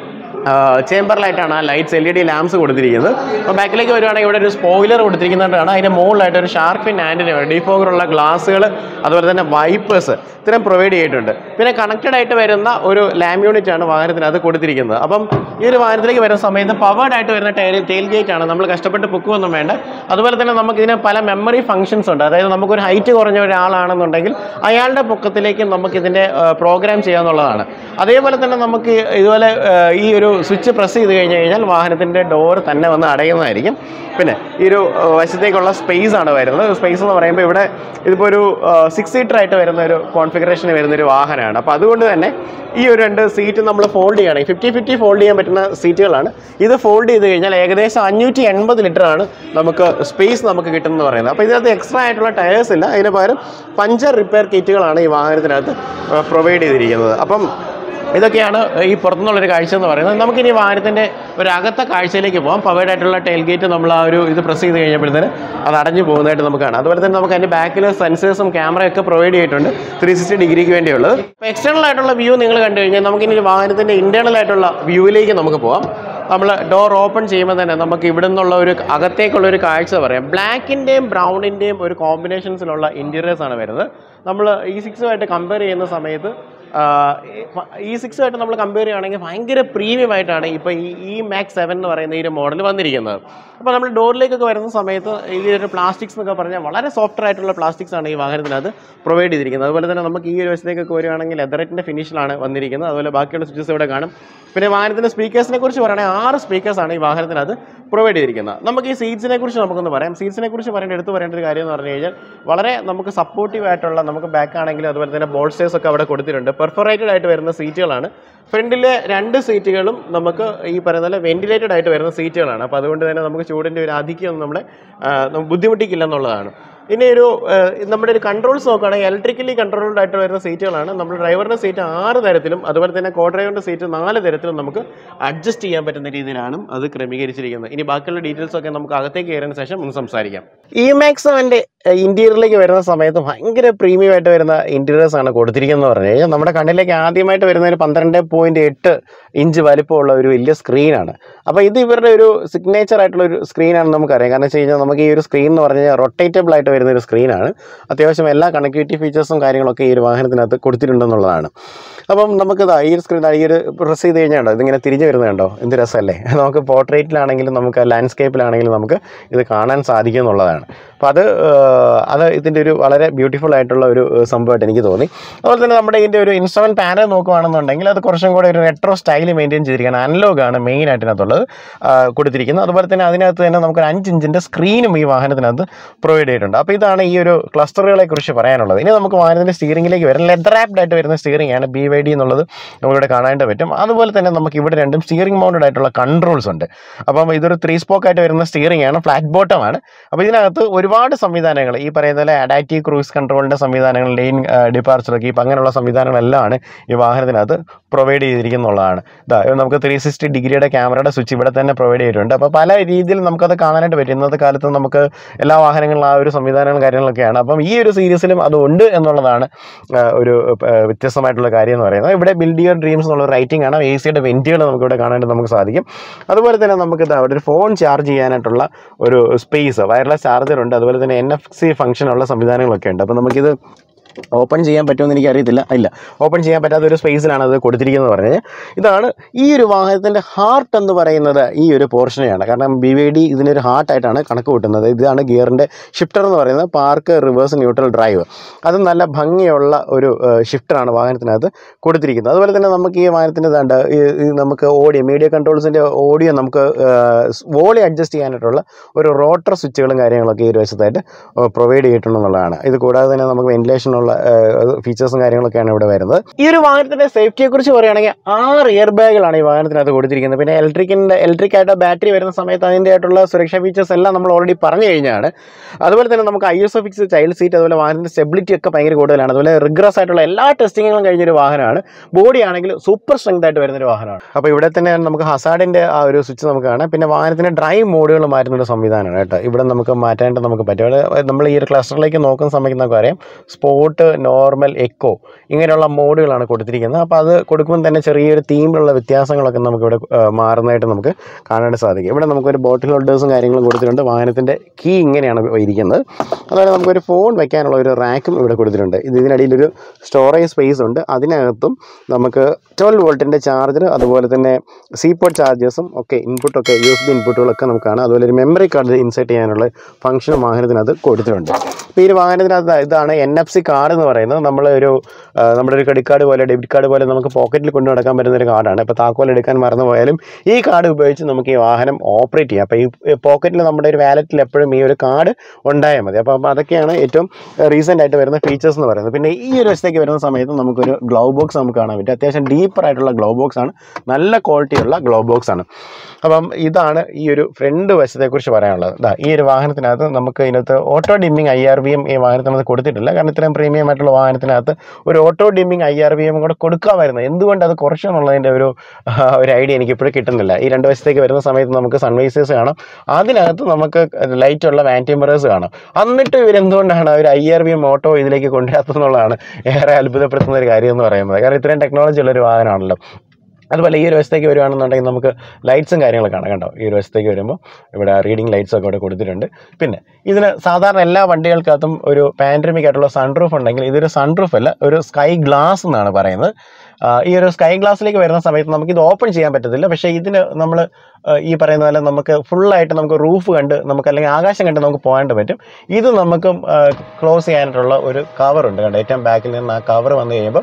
ചേമ്പറിലായിട്ടാണ് ആ lights L E D lamps കൊടുത്തിരിക്കുന്നത് അപ്പോൾ ബാക്കിലേക്ക് വരുവാണെങ്കിൽ ഇവിടെ ഒരു സ്പോയിലർ കൊടുത്തിരിക്കുന്നതാണ് അതിൻ്റെ മുകളിലായിട്ട് ഒരു ഷാർക്ക് ഫിൻ ആൻറ്റിന ഡിഫോഗറുള്ള ഗ്ലാസ്സുകൾ അതുപോലെ തന്നെ വൈപ്പേഴ്സ് ഇത്രയും പ്രൊവൈഡ് ചെയ്തിട്ടുണ്ട് പിന്നെ കണക്റ്റഡ് ആയിട്ട് വരുന്ന ഒരു ലാം യൂണിറ്റ് ആണ് വാഹനത്തിനകത്ത് കൊടുത്തിരിക്കുന്നത് അപ്പം ഈ ഒരു വാഹനത്തിലേക്ക് വരുന്ന സമയത്ത് പവേർഡ് ആയിട്ട് വരുന്ന ടൈൽ ടെയിൽ ഗേറ്റ് ആണ് നമ്മൾ കഷ്ടപ്പെട്ട് പൊക്കുമൊന്നും വേണ്ട അതുപോലെ തന്നെ നമുക്ക് ഇതിന് പല മെമ്മറി ഫംഗ്ഷൻസ് ഉണ്ട് അതായത് നമുക്കൊരു ഹൈറ്റ് കുറഞ്ഞ ഒരാളാണെന്നുണ്ടെങ്കിൽ അയാളുടെ പൊക്കത്തിലേക്ക് നമുക്ക് ഇതിൻ്റെ പ്രോഗ്രാം ചെയ്യാന്നുള്ളതാണ് അതേപോലെ തന്നെ നമുക്ക് ഇതുപോലെ ആ, ഈ ഒരു സ്വിച്ച് പ്രസ് ചെയ്ത് കഴിഞ്ഞ് കഴിഞ്ഞാൽ വാഹനത്തിൻ്റെ ഡോർ തന്നെ വന്ന് അടയുന്നതായിരിക്കും പിന്നെ ഈ ഒരു ആ, വശത്തേക്കുള്ള സ്പേസ് ആണ് വരുന്നത് സ്പേസ് എന്ന് പറയുമ്പോൾ ഇവിടെ ഇതിപ്പോൾ ഒരു സിക്സ് സീറ്റർ ആയിട്ട് വരുന്ന ഒരു കോൺഫിഗറേഷന് വരുന്ന ഒരു വാഹനമാണ് അപ്പോൾ അതുകൊണ്ട് തന്നെ ഈ ഒരു രണ്ട് സീറ്റ് നമ്മൾ ഫോൾഡ് ചെയ്യുകയാണെങ്കിൽ ഫിഫ്റ്റി ഫിഫ്റ്റി ഫോൾഡ് ചെയ്യാൻ പറ്റുന്ന സീറ്റുകളാണ് ഇത് ഫോൾഡ് ചെയ്ത് കഴിഞ്ഞാൽ ഏകദേശം അഞ്ഞൂറ്റി എൺപത് ലിറ്ററാണ് നമുക്ക് സ്പേസ് നമുക്ക് കിട്ടുന്നത് പറയുന്നത് അപ്പോൾ ഇതിനകത്ത് എക്സ്ട്രാ ആയിട്ടുള്ള ടയേഴ്സ് ഇല്ല അതിന് പകരം പഞ്ചർ റിപ്പയർ കിറ്റുകളാണ് ഈ വാഹനത്തിനകത്ത് പ്രൊവൈഡ് ചെയ്തിരിക്കുന്നത് അപ്പം ഇതൊക്കെയാണ് ഈ പുറത്തുനിന്നുള്ളൊരു കാഴ്ച എന്ന് പറയുന്നത് നമുക്കിനി വാഹനത്തിൻ്റെ ഒരു അകത്തെ കാഴ്ചയിലേക്ക് പോകാം പവേഡ് ആയിട്ടുള്ള ടെയിൽ ഗേറ്റ് നമ്മൾ ആ ഒരു ഇത് പ്രസ് ചെയ്ത് കഴിഞ്ഞപ്പോഴത്തേന് അത് അടഞ്ഞു പോകുന്നതായിട്ട് നമുക്ക് കാണാം അതുപോലെ തന്നെ നമുക്ക് അതിൻ്റെ ബാക്കിൽ സെൻസേഴ്സും ക്യാമറയൊക്കെ പ്രൊവൈഡ് ചെയ്തിട്ടുണ്ട് ത്രീ സിക്സ്റ്റി ഡിഗ്രിക്ക് വേണ്ടിയുള്ളത് അപ്പോൾ എക്സ്റ്റേണൽ ആയിട്ടുള്ള വ്യൂ നിങ്ങൾ കണ്ടു കഴിഞ്ഞാൽ നമുക്കിനി ഒരു വാഹനത്തിൻ്റെ ഇൻറ്റേർണൽ ആയിട്ടുള്ള വ്യൂവിലേക്ക് നമുക്ക് പോകാം നമ്മൾ ഡോർ ഓപ്പൺ ചെയ്യുമ്പോൾ തന്നെ നമുക്ക് ഇവിടെ നിന്നുള്ള ഒരു അകത്തേക്കുള്ള ഒരു കാഴ്ച പറയാം ബ്ലാക്കിൻ്റെയും ബ്രൗണിൻ്റെയും ഒരു കോമ്പിനേഷൻസിലുള്ള ഇൻറ്റീരിയേഴ്സ് ആണ് വരുന്നത് നമ്മൾ ഈ സിക്സുമായിട്ട് കമ്പയർ ചെയ്യുന്ന സമയത്ത് ഈ സിക്സുമായിട്ട് നമ്മൾ കമ്പയർ ചെയ്യുകയാണെങ്കിൽ ഭയങ്കര പ്രീമിയം ആയിട്ടാണ് ഇപ്പോൾ ഈ ഈ മാക്സ് സെവൻ എന്ന് പറയുന്ന ഈ ഒരു മോഡൽ വന്നിരിക്കുന്നത് അപ്പോൾ നമ്മൾ ഡോറിലേക്കൊക്കെ വരുന്ന സമയത്ത് ഈ ഒരു പ്ലാസ്റ്റിക്സ് എന്നൊക്കെ പറഞ്ഞാൽ വളരെ സോഫ്റ്റ് ആയിട്ടുള്ള പ്ലാസ്റ്റിക്സ് ആണ് ഈ വാഹനത്തിനകത്ത് പ്രൊവൈഡ് ചെയ്തിരിക്കുന്നത് അതുപോലെ തന്നെ നമുക്ക് ഈ ഒരു വശത്തേക്കൊക്കെ വരികയാണെങ്കിൽ ലെതററ്റിൻ്റെ ഫിനിഷിലാണ് വന്നിരിക്കുന്നത് അതുപോലെ ബാക്കിയുള്ള സ്വിച്ചസ് ഇവിടെ കാണും പിന്നെ വാഹനത്തിൻ്റെ സ്പീക്കേഴ്സിനെ കുറിച്ച് പറയുകയാണെങ്കിൽ ആറ് സ്പീക്കേഴ്സാണ് ഈ വാഹനത്തിനകത്ത് പ്രൊവൈഡ് ചെയ്തിരിക്കുന്നത് നമുക്ക് ഈ സീറ്റ്സിനെ കുറിച്ച് നമുക്കൊന്ന് പറയാം സീറ്റ്സിനെ കുറിച്ച് പറയേണ്ട എടുത്ത് പറയേണ്ട ഒരു കാര്യം എന്ന് പറഞ്ഞു കഴിഞ്ഞാൽ വളരെ നമുക്ക് സപ്പോർട്ടീവ് ആയിട്ടുള്ള നമുക്ക് ബാക്ക് ആണെങ്കിലും അതുപോലെ തന്നെ ബോൾസ്റ്റേഴ്സ് ഒക്കെ അവിടെ കൊടുത്തിട്ടുണ്ട് പെർഫറേറ്റഡ് ആയിട്ട് വരുന്ന സീറ്റുകളാണ് ഫ്രണ്ടിലെ രണ്ട് സീറ്റുകളും നമുക്ക് ഈ പറയുന്ന പോലെ വെന്റിലേറ്റഡ് ആയിട്ട് വരുന്ന സീറ്റുകളാണ് അപ്പോൾ അതുകൊണ്ട് തന്നെ നമുക്ക് ചൂടിൻ്റെ ഒരു ആധിക്യം നമ്മളെ ആ, നമുക്ക് ബുദ്ധിമുട്ടിക്കില്ല എന്നുള്ളതാണ് ഇനി ഒരു ആ, നമ്മുടെ ഒരു കൺട്രോൾസ് നോക്കുകയാണെങ്കിൽ ഇലക്ട്രിക്കലി കൺട്രോൾഡ് ആയിട്ട് വരുന്ന സീറ്റുകളാണ് നമ്മൾ ഡ്രൈവറിൻ്റെ സീറ്റ് ആറ് തരത്തിലും അതുപോലെ തന്നെ കോ ഡ്രൈവറിൻ്റെ സീറ്റ് നാല് തരത്തിലും നമുക്ക് അഡ്ജസ്റ്റ് ചെയ്യാൻ പറ്റുന്ന രീതിയിലാണ് അത് ക്രമീകരിച്ചിരിക്കുന്നത് ഇനി ബാക്കിയുള്ള ഡീറ്റെയിൽസ് ഒക്കെ നമുക്ക് അകത്തേക്ക് കയറിയതിന് ശേഷം ഒന്ന് സംസാരിക്കാം ഇ മാക്സ് അവൻ്റെ ഇന്റീരിയറിലേക്ക് വരുന്ന സമയത്ത് ഭയങ്കര പ്രീമിയം ആയിട്ട് വരുന്ന ഇന്റീരിയേഴ്സ് ആണ് കൊടുത്തിരിക്കുന്നത് പറഞ്ഞു കഴിഞ്ഞാൽ നമ്മുടെ കണ്ണിലേക്ക് ആദ്യമായിട്ട് വരുന്ന ഒരു പന്ത്രണ്ട് പോയിന്റ് എട്ട് ഇഞ്ച് വലിപ്പമുള്ള ഒരു വലിയ സ്ക്രീനാണ് അപ്പോൾ ഇത് ഇവരുടെ ഒരു സിഗ്നേച്ചർ ആയിട്ടുള്ള ഒരു സ്ക്രീനാണെന്ന് നമുക്കറിയാം കാരണം വെച്ച് കഴിഞ്ഞാൽ നമുക്ക് ഈ ഒരു സ്ക്രീൻ എന്ന് പറഞ്ഞു കഴിഞ്ഞാൽ റൊട്ടേറ്റബിൾ ആയിട്ട് വരുന്ന ഒരു സ്ക്രീനാണ് അത്യാവശ്യം എല്ലാ കണക്ടിവിറ്റി ഫീച്ചേഴ്സും കാര്യങ്ങളൊക്കെ ഈ ഒരു വാഹനത്തിനകത്ത് കൊടുത്തിട്ടുണ്ടെന്നുള്ളതാണ് അപ്പം നമുക്ക് ഇതാ ഈ ഒരു സ്ക്രീൻ ഈ ഒരു പ്രസ് ചെയ്ത് കഴിഞ്ഞാൽ ഉണ്ടോ ഇതിങ്ങനെ തിരിഞ്ഞ് വരുന്നത് കണ്ടോ എന്ത് രസമല്ലേ നമുക്ക് പോർട്രേറ്റിലാണെങ്കിലും നമുക്ക് ലാൻഡ്സ്കേപ്പിലാണെങ്കിലും നമുക്ക് ഇത് കാണാൻ സാധിക്കും എന്നുള്ളതാണ് അപ്പോൾ അത് ഏഹ്, അത് ഇതിൻ്റെ ഒരു വളരെ ബ്യൂട്ടിഫുൾ ആയിട്ടുള്ള ഒരു ഏഹ്, സംഭവമായിട്ട് എനിക്ക് തോന്നി അതുപോലെ തന്നെ നമ്മുടെ ഇതിൻ്റെ ഒരു ഇൻസ്ട്രുമെൻറ്റ് പാനൽ നോക്കുകയാണെന്നുണ്ടെങ്കിൽ അത് കുറച്ചും കൂടെ ഒരു റെട്രോ സ്റ്റൈൽ മെയിൻറ്റെയിൻ ചെയ്തിരിക്കുകയാണ് അനലോഗാണ് മെയിൻ ആയിട്ട് ഇതിനകത്തുള്ളത് ആ, കൊടുത്തിരിക്കുന്നത് അതുപോലെ തന്നെ അതിനകത്ത് തന്നെ നമുക്ക് ഒരു അഞ്ച് ഇഞ്ചിൻ്റെ സ്ക്രീനും ഈ വാഹനത്തിനകത്ത് പ്രൊവൈഡ് ചെയ്തിട്ടുണ്ട് അപ്പോൾ ഇതാണ് ഈ ഒരു ക്ലസ്റ്ററുകളെ കുറിച്ച് പറയാനുള്ളത് ഇനി നമുക്ക് വാഹനത്തിൻ്റെ സ്റ്റിയറിംഗിലേക്ക് വരാം ലെതർ ആപ്ഡ് ആയിട്ട് വരുന്ന സ്റ്റിയറിംഗ് ആണ് ബി വൈ ഡി എന്നുള്ളത് നമുക്കിവിടെ കാണാനായിട്ട് പറ്റും അതുപോലെ തന്നെ നമുക്ക് ഇവിടെ രണ്ടും സ്റ്റിയറിംഗ് മൗണ്ടഡ് ആയിട്ടുള്ള കൺട്രോൾസ് ഉണ്ട് അപ്പം ഇതൊരു ത്രീ സ്പോക്ക് ആയിട്ട് വരുന്ന സ്റ്റിയറിംഗ് ആണ് ഫ്ലാറ്റ് ബോട്ടം ആണ് അപ്പോൾ ഇതിനകത്ത് ഒരുപാട് സംവിധാനങ്ങൾ ഈ പറയുന്ന പോലെ അഡാക്റ്റീവ് ക്രൂസ് കൺട്രോളിൻ്റെ സംവിധാനങ്ങൾ ലെയിൻ ഡിപ്പാർച്ചർ കീപ്പ് അങ്ങനെയുള്ള സംവിധാനങ്ങളെല്ലാം ആണ് ഈ വാഹനത്തിനകത്ത് പ്രൊവൈഡ് ചെയ്തിരിക്കുന്നുള്ളതാണ് ഇതാ ഇത് നമുക്ക് ത്രീ സിക്സ്റ്റി ഡിഗ്രിയുടെ ക്യാമറയുടെ സ്വിച്ച് ഇവിടെ തന്നെ പ്രൊവൈഡ് ചെയ്തിട്ടുണ്ട് അപ്പോൾ പല രീതിയിൽ നമുക്കത് കാണാനായിട്ട് പറ്റും ഇന്നത്തെ കാലത്ത് നമുക്ക് എല്ലാ വാഹനങ്ങളിലും ആ ഒരു സംവിധാനങ്ങളും കാര്യങ്ങളൊക്കെയാണ് അപ്പം ഈ ഒരു സീരീസിലും അത് ഉണ്ട് എന്നുള്ളതാണ് ആ, ഒരു ആ, വ്യത്യസ്തമായിട്ടുള്ള കാര്യം എന്ന് പറയുന്നത് ഇവിടെ ബിൽഡ് യുവർ ഡ്രീംസ് എന്നുള്ള റൈറ്റിംഗ് ആണ് എ സിയുടെ വെൻറ്റുകൾ നമുക്ക് ഇവിടെ കാണാനായിട്ട് നമുക്ക് സാധിക്കും അതുപോലെ തന്നെ നമുക്ക് ഇത് അവിടെ ഒരു ഫോൺ ചാർജ് ചെയ്യാനായിട്ടുള്ള ഒരു സ്പേസ് വയർലെസ് ചാർജർ ഉണ്ട് അതുപോലെ തന്നെ എൻ എഫ് സി ഫംഗ്ഷനുള്ള സംവിധാനങ്ങളൊക്കെ ഉണ്ട് അപ്പോൾ നമുക്കിത് ഓപ്പൺ ചെയ്യാൻ പറ്റുമെന്ന് എനിക്ക് അറിയത്തില്ല ഇല്ല ഓപ്പൺ ചെയ്യാൻ പറ്റാത്ത ഒരു സ്പേസിലാണ് അത് കൊടുത്തിരിക്കുന്നത് പറഞ്ഞു കഴിഞ്ഞാൽ ഇതാണ് ഈ ഒരു വാഹനത്തിൻ്റെ ഹാർട്ട് എന്ന് പറയുന്നത് ഈ ഒരു പോർഷനെയാണ് കാരണം ബി വൈ ഡി ഇതിനൊരു ഹാർട്ടായിട്ടാണ് കണക്ക് കൂട്ടുന്നത് ഇതാണ് ഗിയറിൻ്റെ ഷിഫ്റ്റർ എന്ന് പറയുന്നത് പാർക്ക് റിവേഴ്സ് ന്യൂട്രൽ ഡ്രൈവ് അത് നല്ല ഭംഗിയുള്ള ഒരു ഷിഫ്റ്ററാണ് വാഹനത്തിനകത്ത് കൊടുത്തിരിക്കുന്നത് അതുപോലെ തന്നെ നമുക്ക് ഈ വാഹനത്തിൻ്റെ ദാണ്ട് ഈ ഈ നമുക്ക് ഓഡിയോ മീഡിയ കൺട്രോൾസിൻ്റെ ഓഡിയോ നമുക്ക് വോളി അഡ്ജസ്റ്റ് ചെയ്യാനായിട്ടുള്ള ഒരു റോട്ടർ സ്വിച്ചുകളും കാര്യങ്ങളൊക്കെ ഈ ഒരു വശത്തായിട്ട് പ്രൊവൈഡ് ചെയ്തിട്ടുണ്ടെന്നുള്ളതാണ് ഇത് കൂടാതെ തന്നെ നമുക്ക് വെന്റിലേഷനുള്ള ഫീച്ചേഴ്സും കാര്യങ്ങളൊക്കെയാണ് ഇവിടെ വരുന്നത് ഈ ഒരു വാഹനത്തിൻ്റെ സേഫ്റ്റിയെ കുറിച്ച് പറയുകയാണെങ്കിൽ ആറ് ഇയർ ബാഗുകളാണ് ഈ വാഹനത്തിനകത്ത് കൊടുത്തിരിക്കുന്നത് പിന്നെ ഇലക്ട്രിക്കിൻ്റെ ഇലക്ട്രിക് ആയിട്ട് ബാറ്ററി വരുന്ന സമയത്ത് അതിൻ്റെ ആയിട്ടുള്ള സുരക്ഷാ ഫീച്ചേഴ്സ് എല്ലാം നമ്മൾ ഓൾറെഡി പറഞ്ഞു കഴിഞ്ഞാണ് അതുപോലെ തന്നെ നമുക്ക് I S O fix child seat അതുപോലെ വാഹനത്തിൻ്റെ സ്റ്റെബിലിറ്റി ഒക്കെ ഭയങ്കര കൂടുതലാണ് അതുപോലെ റിഗ്രസ് ആയിട്ടുള്ള എല്ലാ ടെസ്റ്റിങ്ങുകളും കഴിഞ്ഞൊരു വാഹനമാണ് ബോഡി ആണെങ്കിൽ സൂപ്പർ സ്ട്രെങ്ത് ആയിട്ട് വരുന്ന ഒരു വാഹനമാണ് അപ്പോൾ ഇവിടെ തന്നെ നമുക്ക് ഹസാഡിൻ്റെ ആ ഒരു സ്വിച്ച് നമുക്ക് കാണാം പിന്നെ വാഹനത്തിൻ്റെ ഡ്രൈവ് മോഡുകൾ മാറ്റുന്ന ഒരു സംവിധാനമാണ് കേട്ടോ ഇവിടെ നമുക്ക് മാറ്റാനായിട്ട് നമുക്ക് പറ്റും ഇവിടെ നമ്മൾ ഈ ഒരു ക്ലസ്റ്ററിലേക്ക് നോക്കുന്ന സമയത്ത് നമുക്ക് അറിയാം സ്പോട്ട് നോർമൽ എക്കോ ഇങ്ങനെയുള്ള മോഡുകളാണ് കൊടുത്തിരിക്കുന്നത് അപ്പോൾ അത് കൊടുക്കുമ്പോൾ തന്നെ ചെറിയൊരു തീമിലുള്ള വ്യത്യാസങ്ങളൊക്കെ നമുക്കിവിടെ ആ, മാറുന്നതായിട്ട് നമുക്ക് കാണാനായിട്ട് സാധിക്കും ഇവിടെ നമുക്കൊരു ബോട്ടിൽ ഹോൾഡേഴ്സും കാര്യങ്ങളും കൊടുത്തിട്ടുണ്ട് വാഹനത്തിൻ്റെ കീ ഇങ്ങനെയാണ് ഇരിക്കുന്നത് അതുപോലെ നമുക്കൊരു ഫോൺ വയ്ക്കാനുള്ള ഒരു റാക്കും ഇവിടെ കൊടുത്തിട്ടുണ്ട് ഇത് ഇതിനിടയിലൊരു സ്റ്റോറേജ് സ്പേസ് ഉണ്ട് അതിനകത്തും നമുക്ക് ട്വൽവ് വോൾട്ടിൻ്റെ ചാർജർ അതുപോലെ തന്നെ സി പോർട്ട് ചാർജേഴ്സും ഒക്കെ ഇൻപുട്ടൊക്കെ യു എസ് ബി ഇൻപുട്ടുകളൊക്കെ നമുക്ക് കാണാം അതുപോലെ ഒരു മെമ്മറി കാർഡ് ഇൻസേർട്ട് ചെയ്യാനുള്ള ഫംഗ്ഷനും വാഹനത്തിനകത്ത് കൊടുത്തിട്ടുണ്ട് അപ്പോൾ ഈ ഒരു വാഹനത്തിനകത്ത് ഇതാണ് എൻ എഫ് സി കാർഡ് എന്ന് പറയുന്നത് നമ്മൾ ഒരു ആ, നമ്മുടെ ഒരു ക്രെഡിറ്റ് കാർഡ് പോലെ ഡെബിറ്റ് കാർഡ് പോലെ നമുക്ക് പോക്കറ്റിൽ കൊണ്ടു നടക്കാൻ പറ്റുന്ന ഒരു കാർഡാണ് ഇപ്പോൾ താക്കോൽ എടുക്കാൻ മറന്നു പോയാലും ഈ കാർഡ് ഉപയോഗിച്ച് നമുക്ക് ഈ വാഹനം ഓപ്പറേറ്റ് ചെയ്യാം അപ്പോൾ ഈ പോക്കറ്റിൽ നമ്മുടെ ഒരു വാലറ്റിൽ എപ്പോഴും ഈ ഒരു കാർഡ് ഉണ്ടായാൽ മതി അപ്പോൾ അപ്പോൾ അതൊക്കെയാണ് ഏറ്റവും റീസെൻ്റ് ആയിട്ട് വരുന്ന ഫീച്ചേഴ്സ് എന്ന് പറയുന്നത് പിന്നെ ഈ ഒരു വശത്തേക്ക് വരുന്ന സമയത്ത് നമുക്കൊരു ഗ്ലൗ ബോക്സ് നമുക്ക് കാണാൻ പറ്റും അത്യാവശ്യം ഡീപ്പർ ആയിട്ടുള്ള ഗ്ലൗ ബോക്സ് ആണ് നല്ല ക്വാളിറ്റിയുള്ള ഗ്ലൗ ബോക്സ് ആണ് അപ്പം ഇതാണ് ഈ ഒരു ഫ്രണ്ട് വശത്തെക്കുറിച്ച് പറയാനുള്ളത് ദാ ഈ ഒരു വാഹനത്തിനകത്ത് നമുക്ക് ഇതിനകത്ത് auto dimming I R V M ഈ വാഹനത്തിനകത്ത് കൊടുത്തിട്ടില്ല കാരണം ഇത്രയും പ്രീമിയം ആയിട്ടുള്ള വാഹനത്തിനകത്ത് ഒരു auto dimming I R V M കൂടെ കൊടുക്കാമായിരുന്നു എന്തുകൊണ്ട് അത് കുറച്ചെന്നുള്ളതിൻ്റെ ഒരു ആ, ഒരു ഐഡിയ എനിക്ക് ഇപ്പോഴും കിട്ടുന്നില്ല ഈ രണ്ട് വശത്തേക്ക് വരുന്ന സമയത്ത് നമുക്ക് സൺവൈസേഴ്സ് കാണാം അതിനകത്ത് നമുക്ക് ലൈറ്റുള്ള വാൻറ്റിമറേഴ്സ് കാണാം എന്നിട്ട് ഇവരെന്തുകൊണ്ടാണ് ഒരു I R V M auto ഇതിലേക്ക് കൊണ്ടുവരാത്തതെന്നുള്ളതാണ് ഏറെ അത്ഭുതപ്പെടുത്തുന്ന ഒരു കാര്യം എന്ന് പറയുന്നത് കാരണം ഇത്രയും ടെക്നോളജി ഉള്ള ഒരു വാഹനമാണല്ലോ അതുപോലെ ഈ ഒരു വശത്തേക്ക് വരുവാണെന്നുണ്ടെങ്കിൽ നമുക്ക് ലൈറ്റ്സും കാര്യങ്ങളൊക്കെ കാണാം കണ്ടോ ഈ ഒരു വശത്തേക്ക് വരുമ്പോൾ ഇവിടെ റീഡിംഗ് ലൈറ്റ്സ് ഒക്കെ ഇവിടെ കൊടുത്തിട്ടുണ്ട് പിന്നെ ഇതിന് സാധാരണ എല്ലാ വണ്ടികൾക്കകത്തും ഒരു പാൻഡമിക് ആയിട്ടുള്ള സൺറൂഫ് ഉണ്ടെങ്കിൽ ഇതൊരു സൺറൂഫ് അല്ല ഒരു സ്കൈ ഗ്ലാസ് എന്നാണ് പറയുന്നത് ആ, ഈ ഒരു സ്കൈ ഗ്ലാസ്സിലേക്ക് വരുന്ന സമയത്ത് നമുക്ക് ഇത് ഓപ്പൺ ചെയ്യാൻ പറ്റത്തില്ല പക്ഷേ ഇതിന് നമ്മൾ ഈ പറയുന്ന പോലെ നമുക്ക് ഫുള്ളായിട്ട് നമുക്ക് റൂഫ് കണ്ട് നമുക്ക് അല്ലെങ്കിൽ ആകാശം കണ്ട് നമുക്ക് പോകാണ്ട് പറ്റും ഇത് നമുക്ക് ക്ലോസ് ചെയ്യാനായിട്ടുള്ള ഒരു കവറുണ്ട് കണ്ടോ ഏറ്റവും ബാക്കിൽ നിന്ന് ആ കവർ വന്നു കഴിയുമ്പോൾ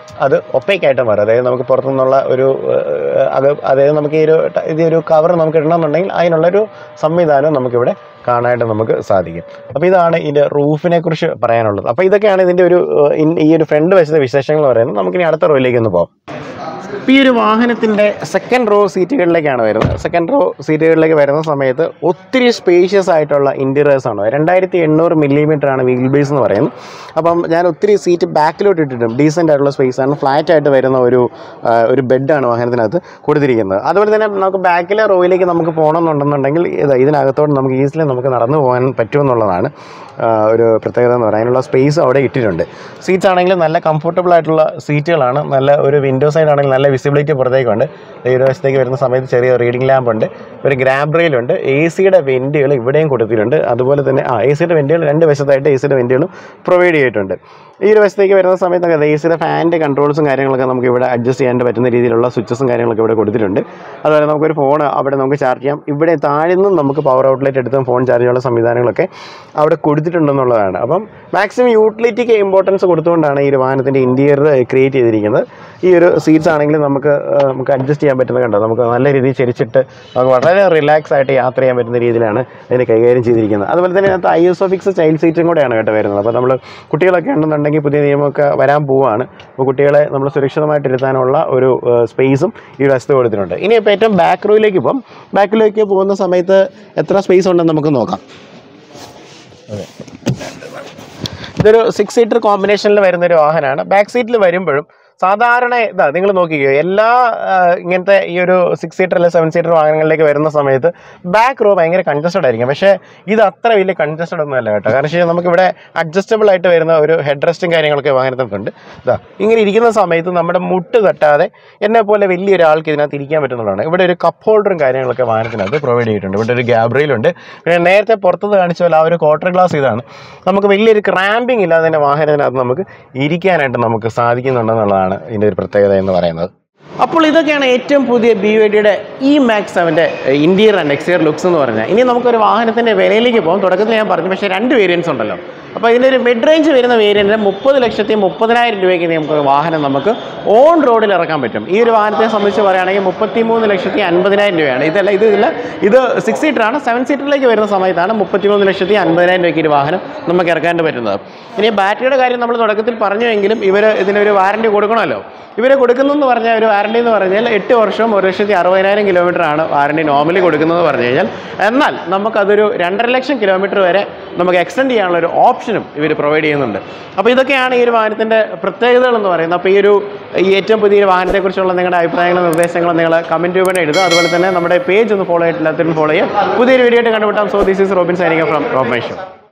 അത് ഒപ്പേക്കായിട്ട് മാറും അതായത് നമുക്ക് പുറത്തുനിന്നുള്ള ഒരു ഏഹ്, അത് അതായത് നമുക്ക് ഈ ഒരു ട- ഇത് ഒരു കവർ നമുക്ക് ഇടണമെന്നുണ്ടെങ്കിൽ അതിനുള്ളൊരു സംവിധാനം നമുക്കിവിടെ കാണാനായിട്ട് നമുക്ക് സാധിക്കും അപ്പോൾ ഇതാണ് ഇതിൻ്റെ റൂഫിനെ കുറിച്ച് പറയാനുള്ളത് അപ്പോൾ ഇതൊക്കെയാണ് ഇതിൻ്റെ ഒരു ഏഹ്, ഇൻ- ഈ ഒരു ഫ്രണ്ട് വശത്തെ വിശേഷങ്ങൾ പറയുന്നത് നമുക്കിനി അടുത്ത റോയിലേക്ക് ഒന്ന് പോകാം ഇപ്പോൾ ഈ ഒരു വാഹനത്തിൻ്റെ സെക്കൻഡ് റോ സീറ്റുകളിലേക്കാണ് വരുന്നത് സെക്കൻഡ് റോ സീറ്റുകളിലേക്ക് വരുന്ന സമയത്ത് ഒത്തിരി സ്പേഷ്യസ് ആയിട്ടുള്ള ഇൻറ്റീരിയേഴ്സ് ആണ് രണ്ടായിരത്തി എണ്ണൂറ് മില്ലിമീറ്റർ ആണ് വീൽ ബേസ് എന്ന് പറയുന്നത് അപ്പം ഞാൻ ഒത്തിരി സീറ്റ് ബാക്കിലോട്ട് ഇട്ടിട്ടും ഡീസൻ്റ് ആയിട്ടുള്ള സ്പേസ് ആണ് ഫ്ലാറ്റ് ആയിട്ട് വരുന്ന ഒരു ആ, ഒരു ബെഡാണ് വാഹനത്തിനകത്ത് കൊടുത്തിരിക്കുന്നത് അതുപോലെ തന്നെ നമുക്ക് ബാക്കിലെ റോയിലേക്ക് നമുക്ക് പോകണമെന്നുണ്ടെന്നുണ്ടെങ്കിൽ ഇത് ഇതിനകത്തോട്ട് നമുക്ക് ഈസിലി നമുക്ക് നടന്നു പോകാൻ പറ്റുമെന്നുള്ളതാണ് ആ, ഒരു പ്രത്യേകത എന്ന് പറയുന്നത് അതിനുള്ള സ്പേസ് അവിടെ ഇട്ടിട്ടുണ്ട് സീറ്റ്സ് ആണെങ്കിലും നല്ല കംഫർട്ടബിൾ ആയിട്ടുള്ള സീറ്റുകളാണ് നല്ല ഒരു വിൻഡോ സൈഡ് ആണെങ്കിൽ നല്ല വിസിബിലിറ്റി പുറത്തേക്കുണ്ട് ഈ ഒരു വശത്തേക്ക് വരുന്ന സമയത്ത് ചെറിയ റീഡിംഗ് ലാമ്പ് ഉണ്ട് ഒരു ഗ്രാബ് റെയിലുണ്ട് എ സിയുടെ വെൻറ്റുകൾ ഇവിടെയും കൊടുത്തിട്ടുണ്ട് അതുപോലെ തന്നെ ആ എ സിയുടെ വെൻറ്റുകൾ രണ്ട് വശത്തായിട്ട് എ സിയുടെ വെൻറ്റുകളും പ്രൊവൈഡ് ചെയ്തിട്ടുണ്ട് ഈ ഒരു വശത്തേക്ക് വരുന്ന സമയത്ത് നമുക്ക് എ സിയുടെ ഫാനിൻ്റെ കൺട്രോൾസും കാര്യങ്ങളൊക്കെ നമുക്ക് ഇവിടെ അഡ്ജസ്റ്റ് ചെയ്യാൻ പറ്റുന്ന രീതിയിലുള്ള സ്വിച്ചസും കാര്യങ്ങളൊക്കെ ഇവിടെ കൊടുത്തിട്ടുണ്ട് അതുപോലെ നമുക്കൊരു ഫോൺ അവിടെ നമുക്ക് ചാർജ് ചെയ്യാം ഇവിടെ താഴെ നിന്നും നമുക്ക് പവർ ഔട്ട്ലെറ്റ് എടുത്തും ഫോൺ ചാർജ് ചെയ്യാനുള്ള സംവിധാനങ്ങളൊക്കെ അവിടെ കൊടുത്തിട്ടുണ്ടെന്നുള്ളതാണ് അപ്പം മാക്സിമം യൂട്ടിലിറ്റിക്ക് ഇമ്പോർട്ടൻസ് കൊടുത്തുകൊണ്ടാണ് ഈ ഒരു വാഹനത്തിൻ്റെ ഇൻറ്റീരിയർ ക്രിയേറ്റ് ചെയ്തിരിക്കുന്നത് ഈ ഒരു സീറ്റ്സ് ആണെങ്കിലും നമുക്ക് ആ, നമുക്ക് അഡ്ജസ്റ്റ് ചെയ്യാൻ പറ്റുന്നത് കണ്ടോ നമുക്ക് നല്ല രീതിയിൽ ചെരിച്ചിട്ട് നമുക്ക് വളരെ റിലാക്സ് ആയിട്ട് യാത്ര ചെയ്യാൻ പറ്റുന്ന രീതിയിലാണ് ഇതിന് കൈകാര്യം ചെയ്തിരിക്കുന്നത് അതുപോലെ തന്നെ അതിനകത്ത് I S O fix child സീറ്റും കൂടെയാണ് കേട്ടോ വരുന്നത് അപ്പോൾ നമ്മൾ കുട്ടികളൊക്കെ ഉണ്ടെന്നുണ്ടെങ്കിൽ പുതിയ നിയമമൊക്കെ വരാൻ പോവുകയാണ് അപ്പോൾ കുട്ടികളെ നമ്മൾ സുരക്ഷിതമായിട്ട് ഇരുത്താനുള്ള ഒരു സ്പേസും ഈ ഒരു വസ്തു കൊടുത്തിട്ടുണ്ട് ഇനി ഇപ്പോൾ ഏറ്റവും ബാക്ക് റോയിലേക്ക് പോകും ബാക്കിലേക്ക് പോകുന്ന സമയത്ത് എത്ര സ്പേസ് ഉണ്ടെന്ന് നമുക്ക് നോക്കാം ഇതൊരു സിക്സ് സീറ്റർ കോമ്പിനേഷനിൽ വരുന്ന ഒരു വാഹനമാണ് ബാക്ക് സീറ്റിൽ വരുമ്പോഴും സാധാരണ ഇതാ നിങ്ങൾ നോക്കിക്കോ എല്ലാ ആ, ഇങ്ങനത്തെ ഈ ഒരു സിക്സ് സീറ്റർ അല്ലെങ്കിൽ സെവൻ സീറ്റർ വാഹനങ്ങളിലേക്ക് വരുന്ന സമയത്ത് ബാക്ക് റോ ഭയങ്കര കൺജസ്റ്റഡ് ആയിരിക്കും പക്ഷേ ഇത് അത്ര വലിയ കൺജസ്റ്റഡ് ഒന്നും അല്ല കേട്ടോ കാരണം വെച്ചാൽ നമുക്കിവിടെ അഡ്ജസ്റ്റബിൾ ആയിട്ട് വരുന്ന ഒരു ഹെഡ് റെസ്റ്റും കാര്യങ്ങളൊക്കെ വാഹനത്തിനുണ്ട് ഇതാ ഇങ്ങനെ ഇരിക്കുന്ന സമയത്ത് നമ്മുടെ മുട്ട് തട്ടാതെ എന്നെ പോലെ വലിയൊരാൾക്ക് ഇതിനകത്ത് ഇരിക്കാൻ പറ്റുന്നതാണ് ഇവിടെ ഒരു കപ്പ് ഹോൾഡറും കാര്യങ്ങളൊക്കെ വാഹനത്തിനകത്ത് പ്രൊവൈഡ് ചെയ്തിട്ടുണ്ട് ഇവിടെ ഒരു ഗ്യാബ്രയിലുണ്ട് പിന്നെ നേരത്തെ പുറത്തുനിന്ന് കാണിച്ച പോലെ ആ ഒരു ക്വാർട്ടർ ഗ്ലാസ് ഇതാണ് നമുക്ക് വലിയൊരു ക്രാമ്പിംഗ് ഇല്ലാതെ തന്നെ വാഹനത്തിനകത്ത് നമുക്ക് ഇരിക്കാനായിട്ട് നമുക്ക് സാധിക്കുന്നുണ്ടെന്നുള്ളതാണ് ഇതിൻ്റെ ഒരു പ്രത്യേകത എന്ന് പറയുന്നത് അപ്പോൾ ഇതൊക്കെയാണ് ഏറ്റവും പുതിയ ബി വൈ ഡിയുടെ ഇ മാക്സ് സെവൻ്റെ ഇൻറ്റീരിയർ ആൻഡ് എക്സ്റ്റീരിയർ ലുക്സ് എന്ന് പറഞ്ഞാൽ ഇനി നമുക്കൊരു വാഹനത്തിൻ്റെ വിലയിലേക്ക് പോകും തുടക്കത്തിൽ ഞാൻ പറഞ്ഞു പക്ഷേ രണ്ട് വേരിയൻസ് ഉണ്ടല്ലോ അപ്പോൾ ഇതിൻ്റെ ഒരു മിഡ് റേഞ്ച് വരുന്ന വേരിയൻറ്റിന് മുപ്പത് ലക്ഷത്തി മുപ്പതിനായിരം രൂപയ്ക്ക് നമുക്ക് വാഹനം നമുക്ക് ഓൺ റോഡിൽ ഇറക്കാൻ പറ്റും ഈ ഒരു വാഹനത്തെ സംബന്ധിച്ച് പറയുകയാണെങ്കിൽ മുപ്പത്തി മൂന്ന് ലക്ഷത്തി അൻപതിനായിരം രൂപയാണ് ഇതല്ല ഇത് ഇല്ല ഇത് സിക്സ് സീറ്ററാണ് സെവൻ സീറ്ററിലേക്ക് വരുന്ന സമയത്താണ് മുപ്പത്തി മൂന്ന് ലക്ഷത്തി അൻപതിനായിരം രൂപയ്ക്ക് ഒരു വാഹനം നമുക്ക് ഇറക്കാൻ പറ്റുന്നത് ഇനി ബാറ്ററിയുടെ കാര്യം നമ്മൾ തുടക്കത്തിൽ പറഞ്ഞുവെങ്കിലും ഇവർ ഇതിനൊരു വാറണ്ടി കൊടുക്കണമല്ലോ ഇവർ കൊടുക്കുന്നതെന്ന് പറഞ്ഞാൽ ഒരു വാറണ്ടി എന്ന് പറഞ്ഞാൽ എട്ട് വർഷം ഒരു ലക്ഷത്തി അറുപതിനായിരം കിലോമീറ്റർ ആണ് വാറണ്ടി നോർമലി കൊടുക്കുന്നതെന്ന് പറഞ്ഞു കഴിഞ്ഞാൽ എന്നാൽ നമുക്കതൊരു രണ്ടര ലക്ഷം കിലോമീറ്റർ വരെ നമുക്ക് എക്സ്റ്റെൻഡ് ചെയ്യാനുള്ള ഒരു ഓപ്ഷനും ഇവർ പ്രൊവൈഡ് ചെയ്യുന്നുണ്ട് അപ്പോൾ ഇതൊക്കെയാണ് ഈ ഒരു വാഹനത്തിൻ്റെ പ്രത്യേകതകൾ എന്ന് പറയുന്നത് അപ്പോൾ ഈ ഒരു ഈ ഏറ്റവും പുതിയൊരു വാഹനത്തെക്കുറിച്ചുള്ള നിങ്ങളുടെ അഭിപ്രായങ്ങളും നിർദ്ദേശങ്ങളും നിങ്ങൾ കമൻറ്റ് രൂപേണ എഴുതുക അതുപോലെ തന്നെ നമ്മുടെ പേജ് ഒന്ന് ഫോളോ ചെയ്തിട്ടില്ലാത്തവരും ഫോളോ ചെയ്യുക പുതിയൊരു വീഡിയോ ആയിട്ട് കണ്ടുപിട്ടാം so this is Robin Sainika from റോബേഷൻ